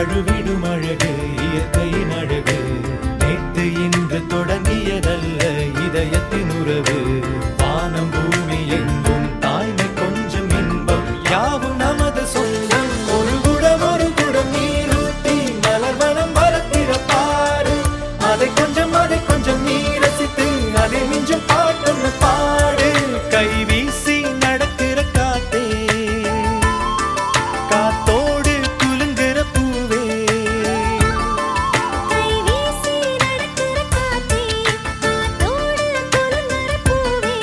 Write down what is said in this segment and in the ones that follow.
தழுவிடும் அழகு இயற்கையின் அழகு நேற்று இன்று தொடங்கியதல்ல இதயத்தின் உறவு வானம் பூமி எங்கும் தாய்மை கொஞ்சம் இன்பம் யாவும் நமது சொந்தம் ஒரு குடம் ஒரு குடம் நீரூத்தி மலர் வனம் வளர்த்திட பாரு அதை கொஞ்சம் அதை கொஞ்சம் நீ ரசித்து அதை மிஞ்சும் பாட்டொன்னு பாடு கை வீசி நடக்கிற காத்தே காத்தோடு குலுங்குற பூவே கை வீசி நடக்கிற காத்தே காத்தோடு குலுங்குற பூவே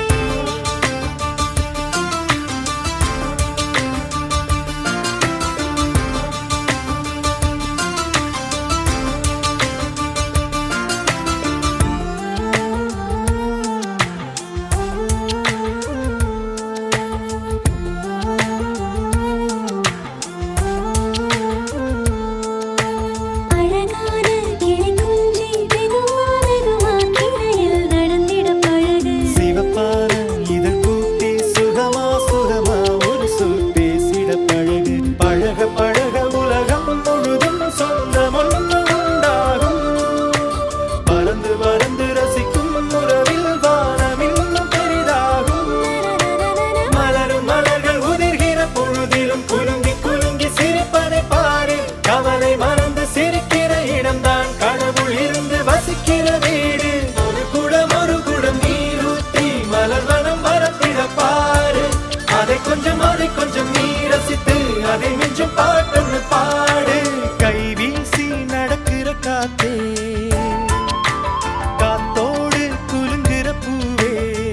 அழகான கிளிக்குஞ்சி வெகுவா வெகுவா கிளையில் நடந்திட பழகு சிவப்பான இதழ் கூட்டி சுகமா சுகமா ஒரு சொல் பேசிட பழகு பழக பழக உலகம் முழுதும் சொந்தம் ஒன்று உண்டாகும் பறந்து பறந்து ரசிக்கும் உறவில் வானம் இன்னும் பெரிதாகும் மலரும் மலர்கள் உதிர்கிற பொழுதிலும் குலுங்கி குலுங்கி சிரிப்பதை பாரு கவலை மறந்து சிரிக்கிற இடம்தான் கடவுள் இருந்து வசிக்கிற வீடு ஒரு குடம் ஒரு குடம் நீர் ஊற்றி மலர் வனம் வரத்திட பாரு அதை கொஞ்சம் அதை கொஞ்சம் நீ ரசித்து அதை மிஞ்சும் பாட்டொன்னு பாடு கை வீசி நடக்கிற காத்தே காத்தோடு குலுங்குற பூவே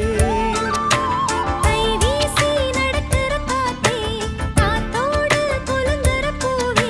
கை வீசி நடக்கிற காத்தே காத்தோடு குலுங்குற பூவே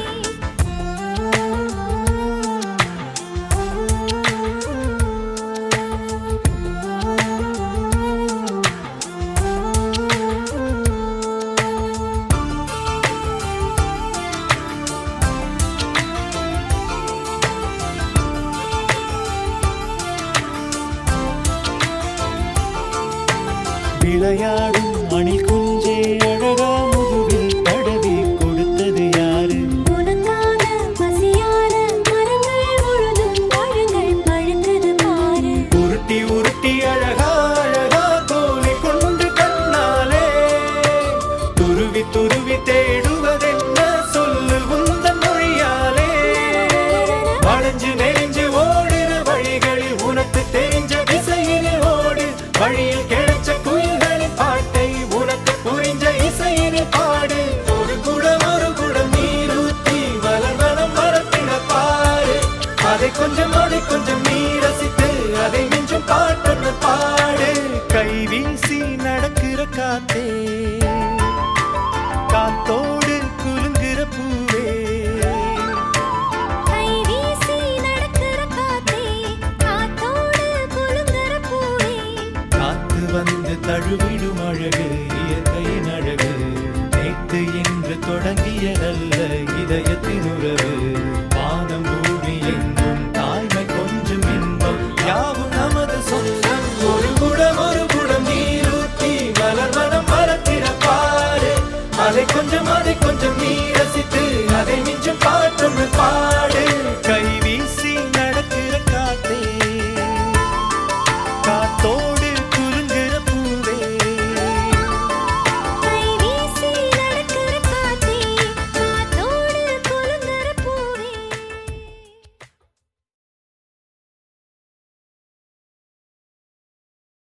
விளையாடும் அணில் குஞ்சே அழகா முதுவில் தடவி கொடுத்தது யாரு உனக்கான பசியான மரங்கள் முழுதும் பழங்கள் பழுத்தது பாரு உருட்டி உருட்டி அழகா அழகா தோலை கொண்டு கண்ணாலே துருவி துருவி தேடுவதென்ன சொல்லு உந்தன் மொழியாலே வளைஞ்சு நெறிஞ்சு ஓடுற வழிகளில் உனக்கு தெரிஞ்ச திசையினில் ஓடு வழியில் கிடைச்ச குயில்களின் பாட்டை உனக்கு புரிஞ்ச இசையினில் பாடு ஒரு குடம் ஒரு குடம் நீர் ஊத்தி வளர் வனம் வரத்திட பாரு அதை கொஞ்சம் அதை கொஞ்சம் நீ ரசித்து அதை மிஞ்சும் பாட்டொன்னு பாடு கை வீசி நடக்கிற காத்தே காத்தோடு குலுங்குற பூவே கை வீசி நடக்கிற காத்தே காத்தோடு குலுங்குற பூவே காத்து வந்து தழுவிடும் அழகு இயற்கையின் அழகு நேற்று இன்று தொடங்கியதல்ல இதயத்தின் உறவு வானம் பூமி எங்கும் தாய்மை கொஞ்சம் இன்பம் யாவும் நமது சொந்தம் ஒரு குடம் ஒரு குடம் நீர் ஊற்றி மலர் மனம் மரத்திட பாரு அதை கொஞ்சம் அதை கொஞ்சம் நீ ரசித்து அதை மிஞ்சும் பாட்டொன்று பாரு